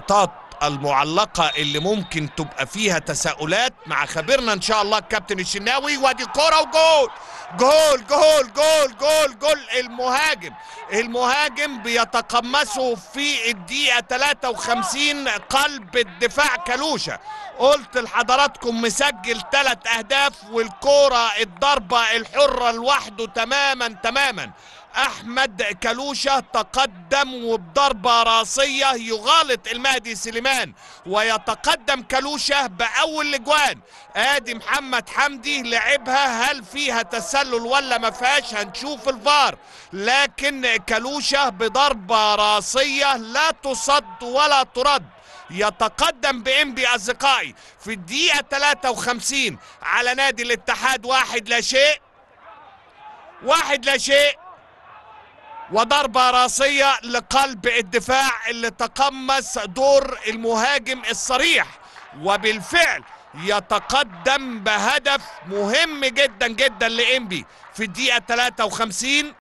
اللقطات المعلقة اللي ممكن تبقى فيها تساؤلات مع خبيرنا ان شاء الله الكابتن الشناوي وادي كرة وجول جول جول جول جول جول المهاجم المهاجم بيتقمصه في الدقيقة 53 قلب الدفاع كلوشة قلت لحضراتكم مسجل ثلاث اهداف والكرة الضربة الحرة لوحده تماما تماما احمد كلوشه تقدم وبضربه راسيه يغالط المهدي سليمان ويتقدم كلوشه باول الاجوان ادي محمد حمدي لعبها هل فيها تسلل ولا ما فيهاش هنشوف الفار لكن كلوشه بضربه راسيه لا تصد ولا ترد يتقدم بإنبي أصدقائي في الدقيقة 53 على نادي الاتحاد واحد لا شيء واحد لا شيء وضربة راسية لقلب الدفاع اللي تقمص دور المهاجم الصريح وبالفعل يتقدم بهدف مهم جدا جدا لإنبي في الدقيقة 53